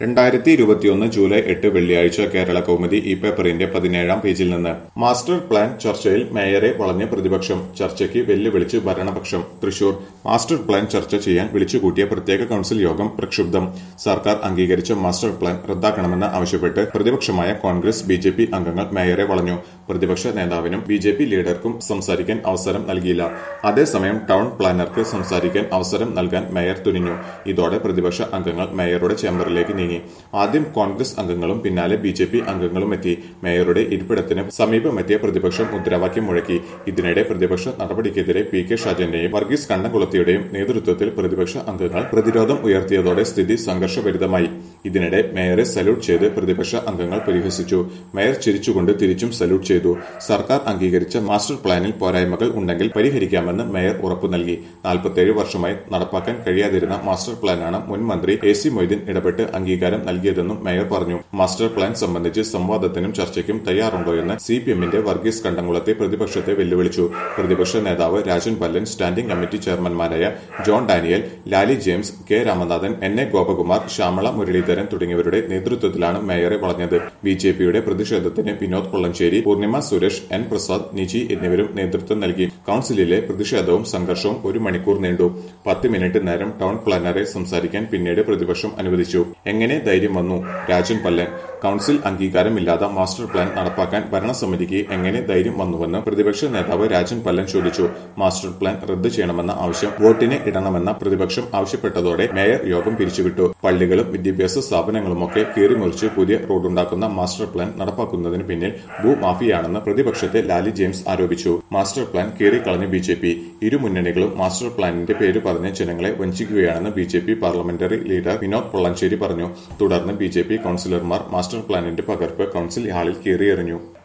രണ്ടായിരത്തി ഇരുപത്തിയൊന്ന് ജൂലൈ എട്ട് വെള്ളിയാഴ്ച കേരള കൗമുദി ഈ പേപ്പറിന്റെ പതിനേഴാം പേജിൽ നിന്ന് മാസ്റ്റർ പ്ലാൻ ചർച്ചയിൽ മേയറെ വളഞ്ഞ പ്രതിപക്ഷം ചർച്ചയ്ക്ക് വെല്ലുവിളിച്ച് ഭരണപക്ഷം തൃശൂർ മാസ്റ്റർ പ്ലാൻ ചർച്ച ചെയ്യാൻ വിളിച്ചുകൂട്ടിയ പ്രത്യേക കൌൺസിൽ യോഗം പ്രക്ഷുബ്ധം സർക്കാർ അംഗീകരിച്ച മാസ്റ്റർ പ്ലാൻ റദ്ദാക്കണമെന്ന് ആവശ്യപ്പെട്ട് പ്രതിപക്ഷമായ കോൺഗ്രസ് ബി ജെ പി അംഗങ്ങൾ മേയറെ വളഞ്ഞു പ്രതിപക്ഷ നേതാവിനും ബി ജെ പി ലീഡർക്കും സംസാരിക്കാൻ അവസരം നൽകിയില്ല അതേസമയം ടൗൺ പ്ലാനർക്ക് സംസാരിക്കാൻ അവസരം നൽകാൻ മേയർ തുനിഞ്ഞു ഇതോടെ പ്രതിപക്ഷ അംഗങ്ങൾ മേയറുടെ ചേംബറിലേക്ക് നീങ്ങി ആദ്യം കോൺഗ്രസ് അംഗങ്ങളും പിന്നാലെ ബി ജെ പി അംഗങ്ങളും എത്തി മേയറുടെ ഇരിപ്പിടത്തിന് സമീപമെത്തിയ പ്രതിപക്ഷം മുദ്രാവാക്യം മുഴക്കി ഇതിനിടെ പ്രതിപക്ഷ നടപടിക്കെതിരെ പി കെ ഷാജന്റെയും വർഗീസ് കണ്ണംകുളത്തിയുടെയും നേതൃത്വത്തിൽ പ്രതിപക്ഷ അംഗങ്ങൾ പ്രതിരോധം ഉയർത്തിയതോടെ സ്ഥിതി സംഘർഷഭരിതമായി ഇതിനിടെ മേയറെ സല്യൂട്ട് ചെയ്ത് പ്രതിപക്ഷ അംഗങ്ങൾ പരിഹസിച്ചു മേയർ ചിരിച്ചുകൊണ്ട് തിരിച്ചും സല്യൂട്ട് ചെയ്തു സർക്കാർ അംഗീകരിച്ച മാസ്റ്റർ പ്ലാനിൽ പോരായ്മകൾ ഉണ്ടെങ്കിൽ പരിഹരിക്കാമെന്ന് മേയർ ഉറപ്പു നൽകി നാൽപ്പത്തേഴ് വർഷമായി നടപ്പാക്കാൻ കഴിയാതിരുന്ന മാസ്റ്റർ പ്ലാനാണ് മുൻ മന്ത്രി എ സി മൊയ്തീൻ ഇടപെട്ട് അംഗീകാരം നൽകിയതെന്നും മേയർ പറഞ്ഞു മാസ്റ്റർ പ്ലാൻ സംബന്ധിച്ച് സംവാദത്തിനും ചർച്ചയ്ക്കും തയ്യാറുണ്ടോയെന്ന് സി പി എമ്മിന്റെ വർഗീസ് കണ്ടംകുളത്തെ പ്രതിപക്ഷത്തെ വെല്ലുവിളിച്ചു പ്രതിപക്ഷ നേതാവ് രാജൻ പല്ലൻ സ്റ്റാൻഡിംഗ് കമ്മിറ്റി ചെയർമാൻമാരായ John Daniel Lali James K Ramanathan N A Gopakumar Shyamala Muraleedharan തുടങ്ങിയവരുടെ നേതൃത്വത്തിലാണ് മേയറെ വളഞ്ഞത് ബി ജെ പിയുടെ പ്രതിഷേധത്തിന് വിനോദ് പൊള്ളഞ്ചേരി പൂർണിമ സുരേഷ് എൻ പ്രസാദ് നിജി എന്നിവരും നേതൃത്വം നൽകി കൌൺസിലിലെ പ്രതിഷേധവും സംഘർഷവും ഒരു മണിക്കൂർ നീണ്ടു പത്ത് മിനിറ്റ് നേരം ടൗൺ പ്ലാനറെ സംസാരിക്കാൻ പിന്നീട് പ്രതിപക്ഷം അനുവദിച്ചു എങ്ങനെ ധൈര്യം വന്നു രാജൻ പല്ലൻ കൌൺസിൽ അംഗീകാരമില്ലാതെ മാസ്റ്റർ പ്ലാൻ നടപ്പാക്കാൻ ഭരണസമിതിക്ക് എങ്ങനെ ധൈര്യം വന്നുവെന്ന് പ്രതിപക്ഷ നേതാവ് രാജൻ പല്ലൻ ചോദിച്ചു മാസ്റ്റർ പ്ലാൻ റദ്ദു ചെയ്യണമെന്ന ആവശ്യം വോട്ടിന് ഇടണമെന്ന പ്രതിപക്ഷം ആവശ്യപ്പെട്ടതോടെ മേയർ യോഗം പിരിച്ചുവിട്ടു പള്ളികളും വിദ്യാഭ്യാസ സ്ഥാപനങ്ങളുമൊക്കെ കീറിമുറിച്ച് പുതിയ റോഡുണ്ടാക്കുന്ന മാസ്റ്റർ പ്ലാൻ നടപ്പാക്കുന്നതിന് പിന്നിൽ ഭൂമാഫിയാണെന്ന് പ്രതിപക്ഷത്തെ ലാലി ജെയിംസ് ആരോപിച്ചു മാസ്റ്റർ പ്ലാൻ കീറിക്കളഞ്ഞ ബി ജെ പി ഇരു മുന്നണികളും മാസ്റ്റർ പ്ലാനിന്റെ പേര് പറഞ്ഞ് ജനങ്ങളെ വഞ്ചിക്കുകയാണെന്ന് B J P parliamentary leader Vinod Pollanchery പറഞ്ഞു തുടർന്ന് ബി ജെ പി കൌൺസിലർമാർ മാസ്റ്റർ പ്ലാനിന്റെ പകർപ്പ് കൌൺസിൽ ഹാളിൽ കീറിയെറിഞ്ഞു